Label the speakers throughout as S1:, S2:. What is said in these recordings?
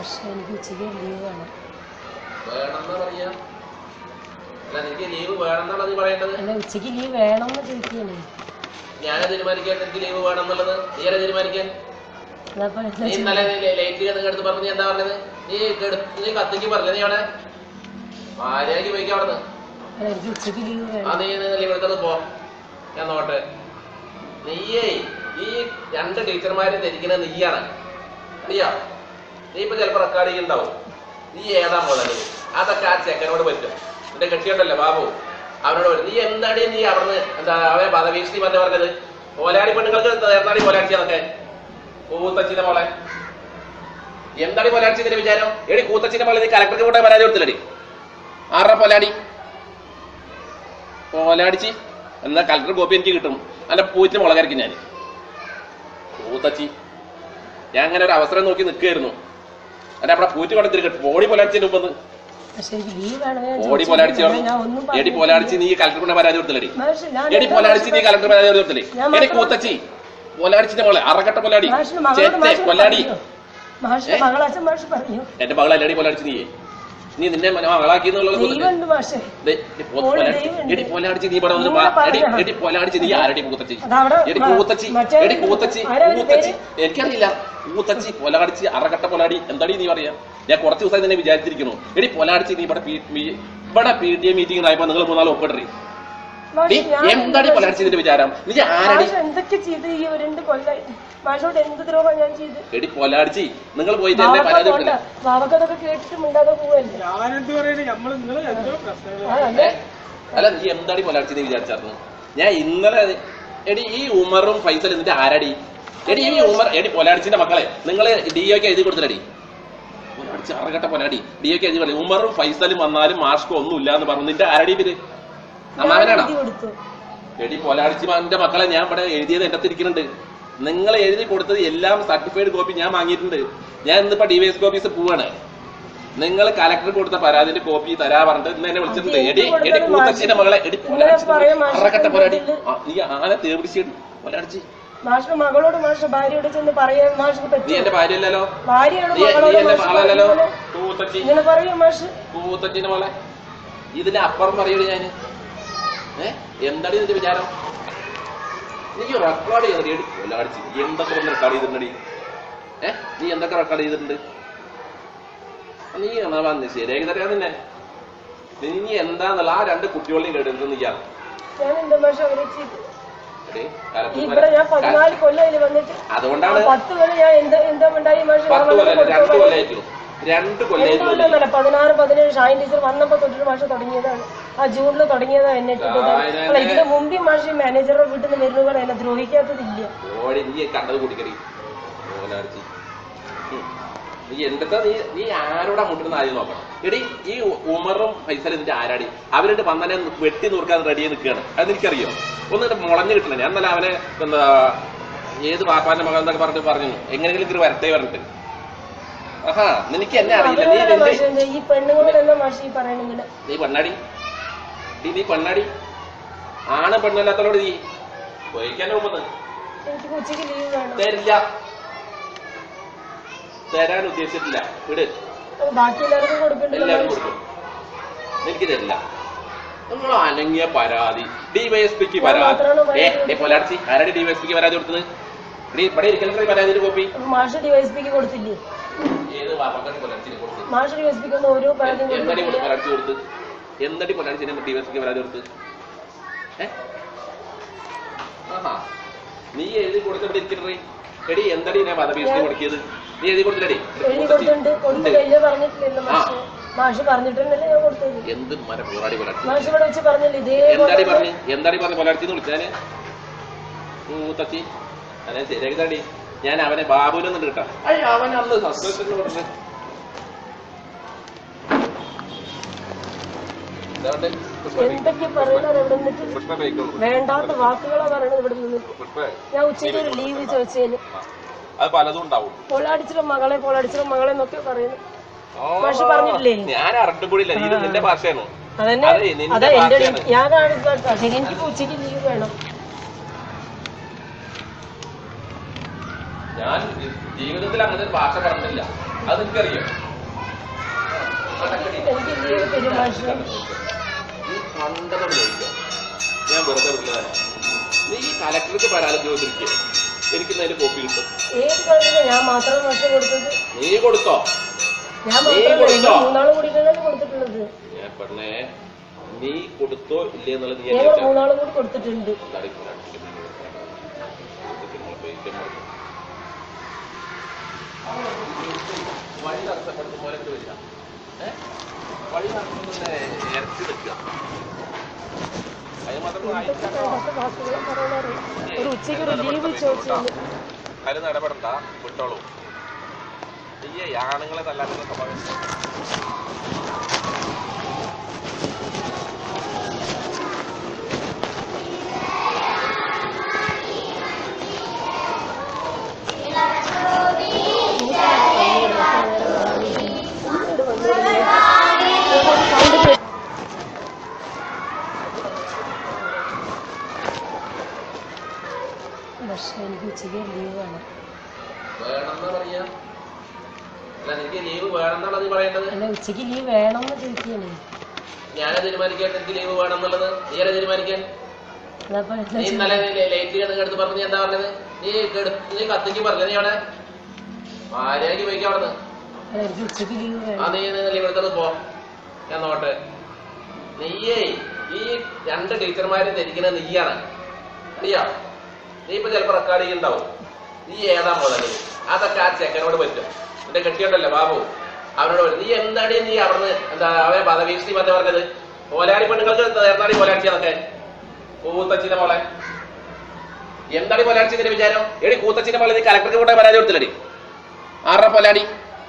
S1: പക്ഷേ എനിക്ക് ഉച്ചയ്ക്ക് ലീവ് വേണം
S2: വേണമെന്നാ പറയാ അല്ല നിനക്ക് ലീവ് വേണമെന്നാണ് നീ പറയേണ്ടത്
S1: അല്ല ഉച്ചയ്ക്ക് ലീവ് വേണം എന്ന് ചോദിക്കുകയാണ്
S2: ഞാനാ തീരുമാനിക്കാൻ എനിക്ക് ലീവ് വേണം എന്നുള്ളത് നീ ആരാ തീരുമാനിക്കാൻ
S1: അതപ്പോൾ എന്താ
S2: നീ
S1: ചെയ്യുക?
S2: ഇന്നലെ ലേറ്റ് നിങ്ങൾ എടുത്ത് പറഞ്ഞു നീ എന്താ പറഞ്ഞത് നീ കെടു- നീ കത്തിക്ക് പറഞ്ഞത് നീ അവിടെ ആരെയാക്കി പോയിക്കാ അവിടെ
S1: അല്ല എനിക്ക് ഉച്ചയ്ക്ക് ലീവ്
S2: ആ
S1: വേണം
S2: നീ നിങ്ങൾ ഇവിടുത്തെ പോ ഞാൻ നോട്ടെ നീയേ ഈ രണ്ട് ടീച്ചർമാരെ ധരിക്കുന്നത് നീയാണ് അറിയാ നീ ഇപ്പൊ ചിലപ്പോ റെക്കോർഡ് ചെയ്യുന്നുണ്ടാവും നീ ഏതാ മുതല് അതൊക്കെ ആ ചെക്കനോട് പറ്റും എന്റെ കെട്ടിയുണ്ടല്ലോ ബാബു അവനോട് പറ്റും നീ എന്താടി നീ അവിടുന്ന് എന്താ അവനെ പദവീക്ഷണി പറഞ്ഞ പറഞ്ഞത് പോലാടി പെണ്ണുങ്ങൾക്ക് നേർന്നാടി പോലാടിച്ചി അതൊക്കെ കൂത്തച്ചിന്റെ മോളെ എന്താടി പോലാടിച്ചി നിന്റെ വിചാരം എടി കൂത്തച്ചിന്റെ മോളെ നീ കലക്ടർക്ക് കൂടെ പരാതി കൊടുത്തില്ലടി ആറര പോലാടി പോലാടിച്ചി എന്നാ കലക്ടർ കോപ്പി എനിക്ക് കിട്ടും അല്ല പൂച്ചിന് മുളകരിക്കും ഞാൻ പൂത്തച്ചി ഞാൻ അങ്ങനെ ഒരു അവസരം നോക്കി നിൽക്കുകയായിരുന്നു അല്ല അവിടെ പൂറ്റി കൊടുത്തിരിക്കട്ടെ ഓടി പോലാടിച്ചതിന്റെ മുമ്പ്
S1: പക്ഷെ എനിക്ക് ലീവ് വേണം ഞാൻ
S2: ഓടി
S1: ചോദിച്ചില്ല.
S2: പോലാടിച്ച്
S1: ഞാൻ ഒന്നും
S2: എടി
S1: പറഞ്ഞിട്ടില്ല.
S2: പോലാടിച്ച് നീ കലക്ടറിന്റെ പരാതി കൊടുത്തില്ലടി
S1: മാഷ് ഞാൻ
S2: എടി
S1: എന്താ
S2: പോലാടിച്ച് നീ
S1: മാഷ്
S2: കലക്ടർ പരാതി കൊടുത്തില്ലേ
S1: ഞാൻ
S2: എടി
S1: മാത്രം-
S2: കൂത്തച്ചി പോലാടിച്ചിന്റെ മോളെ അറക്കട്ട പോലാടി
S1: മാഷിന് മകളോട്
S2: ചേത്തെ
S1: മാഷിന്
S2: കൊല്ലാടി
S1: പറഞ്ഞു. മാഷിന്റെ
S2: ഏ?
S1: മകളാച്ചൻ മാഷ് പറഞ്ഞു
S2: എന്റെ മകളല്ലടി പോലാടിച്ച് നീ നീ നിന്നെ മകളാക്കി എന്നുള്ളത്
S1: ദൈവമുണ്ട് മാഷേ
S2: ദേ, എടി പോ-
S1: ഓള്
S2: പോലാടി-
S1: ദൈവമുണ്ട്.
S2: എടി പോലാടിച്ച് നീ ഇവിടെ വന്ന്
S1: നിങ്ങളെ
S2: വാ. എടി
S1: പറഞ്ഞതാ.
S2: എടി പോലാടിച്ച് നീ ആരടി കൂത്തച്ചി
S1: അതവിടെ
S2: എടി
S1: മ-
S2: കൂത്തച്ചി
S1: മറ്റേ
S2: എടി കൂത്തച്ചി
S1: ആരാ അവന്റെ
S2: കൂത്തച്ചി
S1: പേര്?
S2: എനിക്കറിയില്ല കൂത്തച്ചി പൊലാടിച്ച് അറകട്ട പൊലാടി എന്താടി നീ പറയാ ഞാൻ കുറച്ച് ദിവസമായി തന്നെ വിചാരിച്ചിരിക്കുന്നു എടി പൊലാടിച്ച് നീ ഇവിടെ പി- മീ- ഇവിടെ പി ടി എ മീറ്റിംഗ് ആയപ്പോ നിങ്ങൾ മൂന്നാൾ ഒപ്പിടറി
S1: മാഷ് ഞാൻ
S2: എന്താടി
S1: എന്ത്
S2: പൊലാടിച്ച് ഇതിന്റെ വിചാരം നീ ആരടി
S1: മാഷ് എന്തൊക്കെ ചെയ്ത് ഈ ഒരു രണ്ട് കൊല്ലായിട്ട് മാഷോട് എന്ത് ദ്രോഹം ഞാൻ ചെയ്ത്
S2: എടി പൊലാടിച്ച് നിങ്ങൾ പോയിട്ട് എന്നെ
S1: ബാവക്ക
S2: പരാതി
S1: പോണ്ട ബാവക്ക അതൊക്കെ കേട്ടിട്ട് മിണ്ടാതെ പോവല്ലേ
S3: ഞാനെന്ത് പറയണേ നമ്മള് നിങ്ങള് എന്തോ പ്രശ്നങ്ങൾ
S1: ആ, അല്ലേ?
S2: അല്ല നീ എന്താടി പൊലാടിച്ച് നീ വിചാരിച്ചായിരുന്നു ഞാൻ ഇന്നലെ എടി ഈ ഉമറും ഫൈസൽ നിന്റെ ആരടി എടി ഈ ഉമർ എടി പൊലാടിച്ചിന്റെ മക്കളെ നിങ്ങൾ ഡി ഒക്ക് എഴുതി കൊടുത്തില്ലടി പൊലാടിച്ച് അറകട്ട പൊലാടി ഡി ഒക്ക് എഴുതി കൊടുത്തു ഉമറും ഫൈസലും വന്നാലും മാഷ്കോ ഒന്നും ഇല്ല എന്ന് പറഞ്ഞു നിന്റെ ആരടി പേര്
S1: ഞാൻ
S2: അമ്മാവനാണോ
S1: എഴുതി കൊടുത്തു
S2: എടി പൊലാടിച്ച് എന്റെ മക്കളെ ഞാൻ ഇവിടെ എഴുതിയത് എന്റെ ഇരിക്കുന്നുണ്ട് നിങ്ങൾ എഴുതി കൊടുത്തത് എല്ലാം സർട്ടിഫൈഡ് കോപ്പി ഞാൻ വാങ്ങിയിട്ടുണ്ട് ഞാൻ ഇന്നിപ്പോ ഡിവൈഎസ് ഓഫീസിൽ പോവാണ് നിങ്ങൾ കലക്ടർ കൊടുത്ത പരാതിന്റെ കോപ്പി തരാ പറഞ്ഞിട്ട് ഇന്ന് എന്നെ വിളിച്ചിട്ടുണ്ട്
S1: അത്
S2: എടി
S1: എനിക്ക്
S2: എടി
S1: കൊടുത്തത്
S2: കൂത്തച്ചിന്റെ മകളെ എടി
S1: ഇങ്ങനെ പറയാൻ മാഷ്
S2: അറക്കട്ട പൊലാടി
S1: ഇതില്
S2: ആ, നീ ആനെ തേപിടിച്ചിട്ട് പൊലാടിച്ച്
S1: മാഷിന്റെ മകളോട് മാഷ് ഭാര്യയോട് ചെന്ന് പറയാൻ മാഷിന്
S2: നീ
S1: പറ്റും
S2: എന്റെ ഭാര്യയല്ലല്ലോ
S1: ഭാര്യയോട്
S2: നീ നീ
S1: മകളോട്
S2: എന്റെ
S1: മാഷ്
S2: മകളല്ലല്ലോ
S1: ഇങ്ങനെ-
S2: കൂത്തച്ചി
S1: ഇങ്ങനെ പറയും മാഷ്
S2: കൂത്തച്ചിന്റെ മോളെ ഇതിന്റെ അപ്പുറം പറയൂടി ഞാന് ഏ എന്താടി നിന്റെ വിചാരം നീ റെക്കോർഡ് ചെയ്തടി എടി കൊല്ലാടിച്ച് എന്തൊക്കെ വന്ന് റെക്കോർഡ് ചെയ്തിട്ടുണ്ടടി ഏ നീ എന്തൊക്കെ റെക്കോർഡ് ചെയ്തിട്ടുണ്ട് നീ എന്നാ വന്ന് ശരിയാക്കി തരാ നിന്നെ നീ എന്താന്നുള്ള ആ രണ്ട് കുട്ടികളെയും കേട്ടെന്ന് നീയാണ്
S1: ഞാൻ എന്താ മാഷ് അവരെ ചെയ്ത്
S2: എടി, കാലത്ത്
S1: ഇവിടെ ഞാൻ പതിനാല് കൊല്ലം ഇതിൽ വന്നിട്ട് ആ
S2: അതുകൊണ്ടാണ്
S1: പത്ത് കൊല്ലം ഞാൻ എന്താ എന്താ ഉണ്ടായി മാഷ് ഞാൻ
S2: പത്ത്
S1: വന്നിട്ട്
S2: കൊല്ലം രണ്ട്
S1: കൊടുത്തോളാം.
S2: കൊല്ലായിട്ടുള്ളൂ രണ്ട് കൊല്ലായിട്ടുള്ളൂ
S1: എന്തുകൊണ്ടെന്നല്ല പതിനാറ് പതിനേഴ് ഷായിൻ ടീച്ചർ വന്നപ്പോ തൊട്ടിട്ട് മാഷ് തുടങ്ങിയതാണ് ആ ജൂണിൽ തുടങ്ങിയതാണ് എന്നെ ഇട്ടിട്ട്
S2: ഷാഹിനെ-
S1: അല്ല ഇതിന്റെ മുമ്പ് മാഷ് മാനേജറുടെ വീട്ടിൽ നിന്ന് വരുന്നവർ എന്നെ ദ്രോഹിക്കാത്തതില്ല
S2: ഓടി നീ കണ്ടത് കുടിക്കടി ഓലാടിച്ച് ഉം. നീ എന്തൊക്കെ നീ നീ ആരോടാ മുട്ടുന്ന ആദ്യം നോക്കണം എടി ഈ ഉ- ഉമറും ഫൈസലും നിന്റെ ആരാടി അവരുടെ വന്നനെ വെട്ടി നോക്കാൻ റെഡി നിൽക്കുകയാണ് അത് എനിക്കറിയോ ഒന്ന് മുളഞ്ഞു കിട്ടണേ ഞാൻ നല്ല അവനെ എന്താ ഏത് പാപ്പാന്റെ മകൻ എന്നൊക്കെ പറഞ്ഞിട്ട് പറഞ്ഞു എങ്ങനെയെങ്കിലും ഇത്തിരി വരട്ടെ പറഞ്ഞിട്ട് ആഹാ നിനക്ക് എന്നെ അറിയില്ല നീ
S1: അവരോട്
S2: നിന്റെ
S1: മാഷ് എന്താ ഈ പെണ്ണുങ്ങളോട് എന്താ മാഷ് ഈ പറയണെങ്കില്
S2: നീ പെണ്ണാടി നീ നീ പെണ്ണാടി ആണ് പെണ്ണല്ലാത്തവരോട് നീ പോയിക്കാൻ്റെ മുമ്പ്
S1: എനിക്ക് ഉച്ചയ്ക്ക് ലീവ് വേണം
S2: തരില്ല തരാൻ ഉദ്ദേശിച്ചിട്ടില്ല വിട്
S1: അത് ബാക്കി എല്ലാവർക്കും കൊടുക്കണ്ടല്ലോ
S2: എല്ലാവരും
S1: മാഷ്.
S2: കൊടുക്കും എനിക്ക് തരില്ല നമ്മൾ അനങ്ങിയ പരാതി ഡിവൈഎസ്പിക്ക് പരാതി
S1: മാത്രമാണ്
S2: ഏ
S1: പരാതി
S2: ഏ പൊലാടിച്ച് ആരാണ് ഡിവൈഎസ്പിക്ക് പരാതി കൊടുത്തത് ഇവിടെ ഇവിടെ ഇരിക്കലൊക്കെ പരാതിയുടെ കോപ്പി
S1: അപ്പൊ മാഷ് ഡിവൈഎസ്പിക്ക് കൊടുത്തില്ലേ
S2: ഏത് വാപ്പാക്കാണ് പൊലാടിച്ചിന് കൊടുത്തത്
S1: മാഷ് ഡിവൈഎസ്പിക്ക് ഒന്നും ഓരോ പരാതിയും
S2: എന്തടി
S1: കൊടുത്തില്ല
S2: പൊലാടിച്ച് കൊടുത്ത് എന്തടി പൊലാടിച്ചിന് ഡിവൈഎസ്പിക്ക് പരാതി കൊടുത്ത് ഏ ആഹാ നീ എഴുതി കൊടുത്ത് ഇവിടെ ഇരിക്കണേ എടി എന്തടി ഞാൻ വധഭീഷണി കൊടുക്കിയത് നീ എഴുതി കൊടുത്തില്ലടി
S1: എഴുതി കൊടുത്തിട്ടുണ്ട് കൊടുത്തില്ല പറഞ്ഞിട്ടില്ലല്ലോ മാഷ് മാഷ് പറഞ്ഞിട്ടുണ്ടല്ലേ ഞാൻ കൊടുത്തത്
S2: എന്ത് മര പോരാടി പൊലാടി
S1: മാഷ് ഇവിടെ വെച്ച് പറഞ്ഞില്ല
S2: എന്താടി
S1: ഇതേപോലെ
S2: പറഞ്ഞു എന്താടി പറഞ്ഞു പൊലാടിച്ചിന്ന് വിളിച്ചാല് മൂത്തച്ചി അതെ ശരിയാക്കി തടി ഞാൻ അവനെ ബാബുവിനൊന്നും കിട്ടാം അയ്യ അവൻ അന്ന് സസ്പെൻഷൻ കൊടുത്ത്
S1: എന്തൊക്കെ പറയുന്നത് ഇവിടെ നിന്നിട്ട് വേണ്ടാത്ത വാക്കുകളാ പറയണത് ഇവിടെ നിന്ന് ഞാൻ ഉച്ചയ്ക്ക് ഒരു ലീവ് ചോദിച്ചതിന്
S2: അത് പലതും ഉണ്ടാവും
S1: പോളടിച്ചിലും മകളെ പോളടിച്ചിലും മകളെ എന്നൊക്കെ പറയുന്നു മാഷ് പറഞ്ഞിട്ടില്ലേ
S2: ഞാൻ അറിഞ്ഞുകൂടില്ല ഇത് നിന്റെ ഭാഷയാണ്
S1: അതന്നെ
S2: അതെ, നിന്റെ
S1: അതാ എന്റെ
S2: ഭാഷയാണ്.
S1: ഞാൻ കാണിച്ച ശരി എനിക്ക് ഉച്ചയ്ക്ക് ലീവ് വേണം
S2: ഞാൻ ജീവിതത്തിൽ അങ്ങനെ ഒരു ഭാഷ പറഞ്ഞില്ല അത് എനിക്കറിയാം
S1: എനിക്ക് ലീവ് തരും മാഷ്
S2: നീ കണ്ടതോട് ചോദിക്കാം ഞാൻ വെറുതെ വിടുന്നതാണ് നീ ഈ കലക്ടർക്ക് പരാതി ചോദിച്ചിരിക്കുക എനിക്ക് അതിന്റെ കോപ്പി കിട്ടും
S1: ഏത് കളറിന് ഞാൻ മാത്രം മാഷ് കൊടുത്തത്
S2: നീ കൊടുത്തോ
S1: ഞാൻ
S2: നീ
S1: മാത്രമല്ല
S2: കൊടുത്തോ?
S1: നിങ്ങൾ മൂന്നാളും കൂടിയിട്ടാണ് കൊടുത്തിട്ടുള്ളത്
S2: ഞാൻ പെണ്ണേ നീ കൊടുത്തോ ഇല്ലേ എന്നുള്ളത് നീ
S1: ഞങ്ങൾ
S2: എന്നെ
S1: മൂന്നാളും കൂടി കൊടുത്തിട്ടുണ്ട്
S2: തടി കൊണ്ടാടി. വഴി തടസ്സപ്പെടുത്തും പോലെ ഇങ്ങട് വരിക. ഏ? വഴി തടസ്സപ്പെടുത്തുന്നെ ഇറച്ചി നിൽക്കുക അതിന് മാത്രം
S1: എന്തൊക്കെ വേണ്ടാത്ത വാക്കുകളാ പറയണത് ഒരു ഉച്ചയ്ക്ക് ഒരു ലീവ് ചോദിച്ചാൽ
S2: അതിൽ ഇടപെടണ്ട വിട്ടോളൂ ഈ ആണുങ്ങളെ തല്ലാനുള്ള സ്വഭാവം
S1: പക്ഷെ എനിക്ക് ഉച്ചയ്ക്ക് ലീവ് വേണം
S2: വേണമെന്നാ പറയാ അല്ല നിനക്ക് ലീവ് വേണമെന്നാണ് നീ പറയേണ്ടത്
S1: അല്ല ഉച്ചയ്ക്ക് ലീവ് വേണമെന്ന് ചോദിക്കുകയാണ്
S2: ഞാനാ തീരുമാനിക്കാൻ എനിക്ക് ലീവ് വേണം എന്നുള്ളത് നീയാ തീരുമാനിക്കാൻ
S1: അതപ്പോ എന്താ
S2: നീ ഇന്നലെ ലേറ്റ് കിടന്ന് എടുത്ത് പറഞ്ഞു നീ എന്താ പറഞ്ഞത് നീ കെടു- നീ കത്തിക്ക് പറഞ്ഞു നീ അവിടെ ആരെയാക്കി പോയിക്കാം അവിടെ
S1: അല്ല, എനിക്ക് ഉച്ചയ്ക്ക് ലീവ്
S2: ആ
S1: വേണം
S2: നീ ലീവ് എടുത്തത് പോ ഞാൻ നോട്ടെ നീയേ ഈ രണ്ട് ടീച്ചർമാരെ ധരിക്കുന്നത് നീയാണ് അറിയാ നീ ഇപ്പൊ ചിലപ്പോ റെക്കോർഡ് ചെയ്യുന്നുണ്ടാവും നീ ഏതാ മുതല് അതൊക്കെ ആ ചെക്കനോട് പറ്റും എന്റെ കെട്ടിയോണ്ടല്ലേ ബാബു അവനോട് പറ്റും നീ എന്താടി നീ അവിടുന്ന് എന്താ അവനെ പദവീഷ്ടി പറഞ്ഞ പറഞ്ഞത് പോലാടി പെണ്ണുങ്ങൾക്ക് നേർന്നാടി പോലാടിച്ചതൊക്കെ കൂത്തച്ചിന്റെ മോളെ എന്താടി പോലാടിച്ചതിന്റെ വിചാരം എടി കൂത്തച്ചിന്റെ മോളെ നീ കലക്ടർക്ക് കൂടെ പരാതി കൊടുത്തില്ലടി ആറര പോലാടി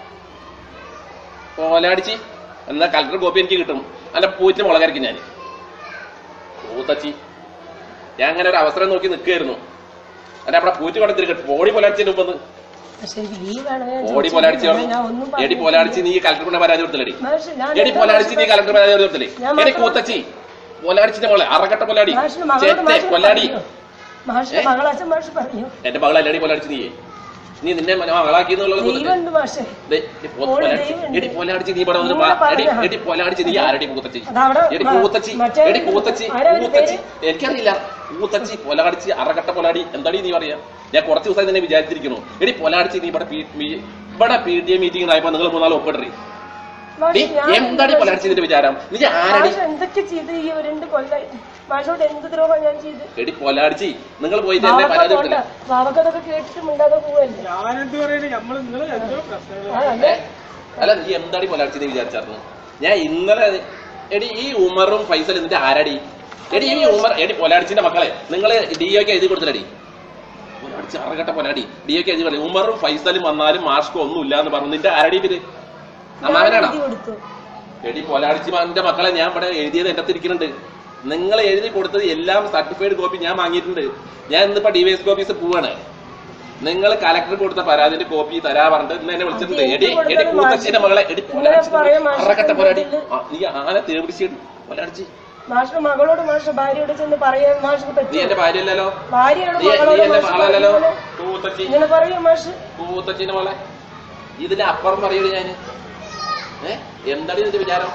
S2: പോലാടിച്ച് എന്നാ കലക്ടർ കോപ്പി എനിക്ക് കിട്ടും അല്ല പൂറ്റിന് മുളകരിക്കും ഞാൻ പൂത്തച്ചി ഞാൻ അങ്ങനെ ഒരു അവസരം നോക്കി നിൽക്കുകയായിരുന്നു അല്ല അവിടെ പൂറ്റി കൊണ്ടിരിക്കട്ടെ ഓടി പോലാടിച്ചതിന് മുമ്പ്
S1: പക്ഷെ എനിക്ക് ലീവ് വേണം ഞാൻ
S2: ഓടി
S1: ചോദിച്ചിട്ടില്ല.
S2: പോലാടിച്ച്
S1: ഞാൻ ഒന്നും
S2: എടി
S1: പറഞ്ഞിട്ടില്ല.
S2: പോലാടിച്ച് നീ കലക്ടർ കൊണ്ട് പരാതി കൊടുത്തില്ലടി
S1: മാഷ്, ഞാൻ
S2: എടി
S1: എന്താ
S2: പോലാടിച്ച് നീ
S1: മാഷ്
S2: കലക്ടർ പരാതി കൊടുത്തില്ലേ
S1: ഞാൻ
S2: എടി
S1: മാത്രം-
S2: കൂത്തച്ചി പോലാടിച്ചിന്റെ മോളെ അറക്കട്ട പോലാടി
S1: മാഷിന് മകളോട്
S2: ചേത്തെ
S1: മാഷിന്
S2: കൊല്ലാടി
S1: പറയൂ. മാഷിന്റെ
S2: ഏ?
S1: മകളാച്ചൻ മാഷ് പറയൂ
S2: എന്റെ മകളല്ലടി പോലാടിച്ച് നീ നീ നിന്നെ മകളാക്കി എന്നുള്ളത്
S1: ദൈവമുണ്ട് മാഷെ
S2: ദേ, എടി പോ-
S1: ഓള്
S2: പോലാടിച്ച്.
S1: ദൈവമുണ്ട്.
S2: എടി പോലാടിച്ച് നീ ഇവിടെ വന്ന്
S1: നിങ്ങളെ
S2: പാ- എടി
S1: പറഞ്ഞതാ.
S2: എടി പോലാടിച്ച് നീ ആരടി കൂത്തച്ചി
S1: അതവിടെ
S2: എടി
S1: മ-
S2: കൂത്തച്ചി
S1: മറ്റേ-
S2: എടി കൂത്തച്ചി
S1: ആരാ അവന്റെ
S2: കൂത്തച്ചി
S1: പേര്?
S2: എനിക്കറിയില്ല കൂത്തച്ചി പൊലാടിച്ച് അറകട്ട പൊലാടി എന്താടി നീ പറയാ ഞാൻ കുറച്ച് ദിവസമായി നിന്നെ വിചാരിച്ചിരിക്കുന്നു എടി പൊലാടിച്ച് നീ ഇവിടെ പി- മീ- ഇവിടെ പി ടി എ മീറ്റിംഗ് ആയപ്പോ നിങ്ങൾ മൂന്നാൾ ഒപ്പിടറി
S1: മാഷ്, ഞാൻ
S2: എന്താടി പൊലാടിച്ച് നിന്റെ വിചാരം നീ ആരടി
S1: മാഷ് എന്തൊക്കെ ചെയ്ത് ഈ ഒരു രണ്ട് കൊല്ലായി മാഷോട് എന്ത് ദ്രോഹം ഞാൻ ചെയ്ത്
S2: എടി പൊലാടിച്ച് നിങ്ങൾ പോയിട്ട് എന്നെ
S1: ബാവക്ക
S2: പരാതി
S1: പോണ്ട
S2: കൊടുത്തില്ല
S1: ബാവക്ക അതൊക്കെ കേട്ടിട്ട് മിണ്ടാതെ പോവല്ലേ
S3: ഞാനെന്ത് പറയണേ നമ്മള് നിങ്ങള് എന്തോ പ്രശ്നങ്ങള്
S1: ആ, അല്ലേ
S2: അല്ല നീ എന്താടി പൊലാടിച്ച് നീ വിചാരിച്ചായിരുന്നു ഞാൻ ഇന്നലെ എടി ഈ ഉമറും ഫൈസൽ നിന്റെ ആരടി എടി ഈ ഉമർ എടി പൊലാടിച്ചിന്റെ മക്കളെ നിങ്ങൾ ഡി ഒക്ക് എഴുതി കൊടുത്തില്ലടി പൊലാടിച്ച് അറകട്ട പൊലാടി ഡി ഒക്ക് എഴുതി കൊടുത്തു ഉമറും ഫൈസലും വന്നാലും മാസ്കോ ഒന്നും ഇല്ല എന്ന് പറഞ്ഞു നിന്റെ ആരടി ഇവര് നന്നാവനാണോ
S1: എഴുതി കൊടുത്തു
S2: എടി പൊലാടിച്ച് എന്റെ മക്കളെ ഞാൻ ഇവിടെ എഴുതിയത് എന്റെ അടുത്തിരിക്കുന്നുണ്ട് നിങ്ങൾ എഴുതി കൊടുത്തത് എല്ലാം സർട്ടിഫൈഡ് കോപ്പി ഞാൻ വാങ്ങിയിട്ടുണ്ട് ഞാൻ ഇന്നിപ്പോ ഡിവൈസ് ഓഫീസ് പോവാണ് നിങ്ങൾ കലക്ടർ കൊടുത്ത പരാതിന്റെ കോപ്പി തരാ പറഞ്ഞിട്ട് ഇന്ന് എന്നെ വിളിച്ചിട്ടുണ്ട് എടി എടി കൂത്തച്ഛന്റെ മകളെ എടി പൊലാടിച്ച്
S1: പറയാൻ മാഷ്
S2: അറക്കട്ട പൊലാടി ആ, നീ ആന തേപിടിച്ചിട്ട് പൊലാടിച്ച്
S1: മാഷിന്റെ മകളോട് മാഷ് ഭാര്യയോട് ചെന്ന് പറയാൻ മാഷിന്
S2: നീ
S1: പറ്റും
S2: എന്റെ ഭാര്യയല്ലല്ലോ
S1: ഭാര്യയോട്
S2: നീ നീ
S1: മകളോട്
S2: എന്റെ
S1: മാഷ്
S2: മകളല്ലല്ലോ
S1: പറയുന്നത്
S2: കൂത്തച്ചി
S1: ഇങ്ങനെ പറയൂ മാഷ്
S2: കൂത്തച്ചിന്റെ മോളെ ഇതിന്റെ അപ്പുറം പറയൂല ഞാന് ഏ എന്താടി നിന്റെ വിചാരം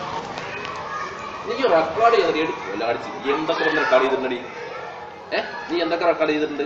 S2: നീ റെക്കോർഡ് ചെയ്തടി എടി കൊല്ലാടിച്ച് എന്തൊക്കെ വന്ന് റെക്കോർഡ് ചെയ്തിട്ടുണ്ടടി ഏ നീ എന്തൊക്കെ റെക്കോർഡ് ചെയ്തിട്ടുണ്ട്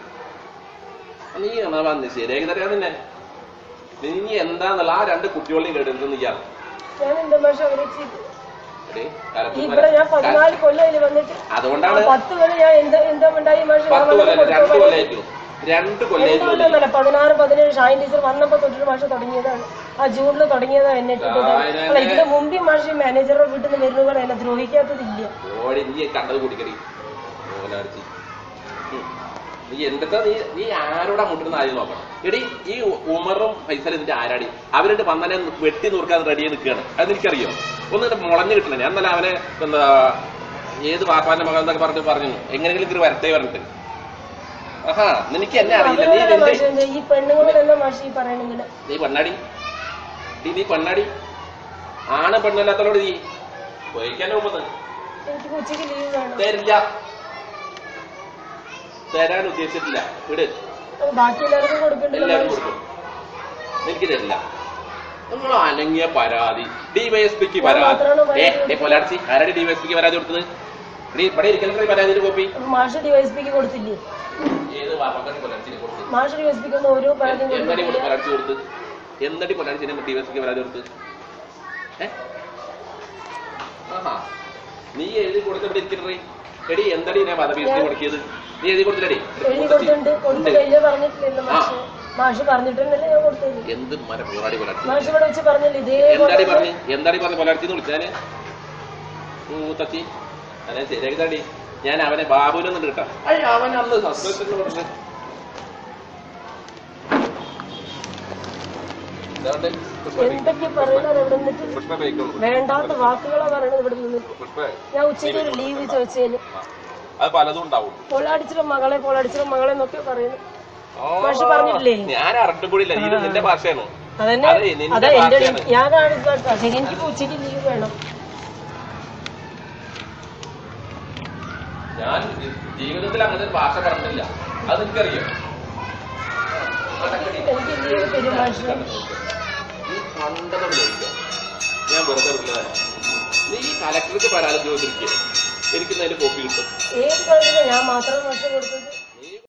S2: നീ എന്നാ വന്ന് ശരിയാക്കി തരാ നിന്നെ നീ എന്താന്നുള്ള ആ രണ്ട് കുട്ടികളെയും കേട്ടിട്ട് നീയാണ്
S1: ഞാൻ എന്താ മാഷ് അവരെ ചെയ്ത്
S2: എടീ, കലക്ടർ
S1: ഇവിടെ ഞാൻ പതിനാല് കൊല്ലം വന്നിട്ട് ആ
S2: അതുകൊണ്ടാണ്
S1: പത്ത് കൊല്ലം ഞാൻ എന്താ എന്താ ഉണ്ടായി മാഷ് ഞാൻ
S2: പത്ത്
S1: വന്നിട്ട്
S2: കൊല്ലം രണ്ട്
S1: കൊടുത്തോ
S2: കൊല്ലായിരിക്കും രണ്ട്
S1: രണ്ട്
S2: കൊല്ലായിരിക്കും
S1: കൊല്ലമല്ല പതിനാറ് പതിനേഴ് ഷായിൻ ടീച്ചർ വന്നപ്പോ തൊട്ടിട്ട് മാഷ് തുടങ്ങിയതാണ് ആ ജൂണിൽ തുടങ്ങിയതാണ് എന്നെ ഇട്ടിട്ട്
S2: ഷാഹിനെ-
S1: അല്ല ഇതിന്റെ മുമ്പേ മാഷ് മാനേജറുടെ വീട്ടിൽ നിന്ന് വരുന്നവർ എന്നെ ദ്രോഹിക്കാത്തതില്ല
S2: ഓടി നീ കണ്ടത് കുടിക്കടി ഓലാടിച്ച് ഉം. നീ എന്തൊക്കെ നീ നീ ആരോടാ മുട്ടുന്ന ആദ്യം നോക്കണം എടി ഈ ഉമറും ഫൈസലും ഇതിന്റെ ആരാടി അവരുടെ വന്നനെ വെട്ടി നുറുക്കാൻ റെഡി നിൽക്കുകയാണ് അത് എനിക്കറിയോ ഒന്ന് ഇങ്ങട് മുളഞ്ഞു കിട്ടണേ ഞാൻ നല്ല അവനെ എന്താ ഏത് വാപ്പാന്റെ മകൾ എന്നൊക്കെ പറഞ്ഞു പറഞ്ഞു എങ്ങനെയെങ്കിലും ഇത്തിരി വരട്ടെ പറഞ്ഞിട്ട് ആഹാ നിനക്ക് എന്നെ അറിയില്ല നീ
S1: അവരോടാണ്
S2: നിന്റെ
S1: മാഷ് എന്താ ഈ പെണ്ണുങ്ങളോടെല്ലാം മാഷ് ഈ പറയണെങ്കില്
S2: നീ പെണ്ണാടി നീ നീ പെണ്ണാടി ആണ് പെണ്ണല്ലാത്തവളോട് നീ പോയിക്കാൻ പോകുന്നത്
S1: എനിക്ക് ഉച്ചയ്ക്ക് ലീവ് വേണം
S2: തരില്ല തരാൻ ഉദ്ദേശിച്ചിട്ടില്ല വിട്
S1: അത് ബാക്കി എല്ലാവർക്കും കൊടുക്കണ്ടല്ലോ
S2: എല്ലാവരും
S1: മാഷ്.
S2: കൊടുക്കും എനിക്ക് തരില്ല നിങ്ങൾ അനങ്ങിയ പരാതി ഡിവൈഎസ്പിക്ക്
S1: ഞാൻ
S2: പരാതി
S1: മാത്രമാണ്
S2: ഏ
S1: പരാതി
S2: ഏ പൊലാർച്ചി ആരാണ് ഡിവൈഎസ്പിക്ക് പരാതി കൊടുത്തത് ഇവിടെ ഇവിടെ ഇരിക്കുന്ന പരാതിയുടെ കോപ്പി
S1: മാഷ് ഡിവൈഎസ്പിക്ക് കൊടുത്തില്ലേ
S2: ഏത് വാപ്പക്കാട്ട് പൊലാർച്ചിനെ കൊടുത്തത്
S1: മാഷ് ഡിവൈഎസ്പിക്ക് ഒന്ന് ഓരോ പരാതിയും
S2: എന്നടി
S1: കൊടുത്തില്ല
S2: പൊലാർച്ചി കൊടുത്ത് എന്നടി പൊലാർച്ചിനെ ഡിവൈഎസ്പിക്ക് പരാതി കൊടുത്ത് ഏ ആഹാ നീ എഴുതി കൊടുത്ത ഇവിടെ ഇരിക്കണേ എടി എന്തടി ഞാൻ വധഭീഷണി കൊടുക്കിയത് നീ എഴുതി കൊടുത്തില്ലടി
S1: എഴുതി കൊടുത്തിട്ടുണ്ട് കൊടുത്തു കഴിഞ്ഞാൽ പറഞ്ഞിട്ടില്ലല്ലോ മാഷ് മാഷ് പറഞ്ഞിട്ടുണ്ടല്ലേ ഞാൻ കൊടുത്തത്
S2: എന്ത് മര പോരാടി പൊലാർച്ചി
S1: മാഷ് ഇവിടെ വെച്ച് പറഞ്ഞില്ല
S2: എന്താടി
S1: ഇതേപോലെ
S2: പറഞ്ഞു എന്താടി പറഞ്ഞു പൊലാർച്ചിന്ന് വിളിച്ചാല് മൂത്തച്ചി അതെ ശരിയാക്കി ഞാൻ അവനെ ബാബുവിനൊന്നും കിട്ടാം അയ്യ അവൻ അന്ന് സസ്പെൻഷൻ പറഞ്ഞു
S1: എന്തൊക്കെ പറയുന്നത് ഇവിടെ നിന്നിട്ട് വേണ്ടാത്ത വാക്കുകളാ പറയണത് ഇവിടെ നിന്നിട്ട് ഞാൻ ഉച്ചയ്ക്ക് ഒരു ലീവ് ചോദിച്ചതിന്
S2: അത് പലതും ഉണ്ടാവും
S1: പോളടിച്ചിട്ടും മകളെ പോളടിച്ചിട്ടും മകളെ എന്നൊക്കെ പറയുന്നു മാഷ് പറഞ്ഞിട്ടില്ലേ?
S2: ഞാൻ അറിഞ്ഞുകൂടില്ല ഇത് നിന്റെ ഭാഷയാണ്
S1: അതന്നെ
S2: അതെ, നിന്റെ
S1: അതെ എന്റെ
S2: ഭാഷയാണ്.
S1: ഞാനാണ് കേട്ടോ ശരി എനിക്ക് ഉച്ചയ്ക്ക് ലീവ് വേണം
S2: ഞാൻ ജീവിതത്തിൽ അങ്ങനെ ഒരു ഭാഷ പറഞ്ഞിട്ടില്ല അത് എനിക്കറിയാം
S1: എനിക്ക് ലീവ് തരും മാഷ്
S2: നീ കണ്ടതും ചോദിക്കാം ഞാൻ വെറുതെ വിടുന്നതല്ല നീ ഈ കലക്ടർക്ക് പരാതി ചോദിച്ചിരിക്കുക എനിക്ക് അതിന്റെ കോപ്പി കിട്ടും
S1: ഏത് കാര്യത്തിലും ഞാൻ മാത്രം മാഷ് കൊടുത്തത്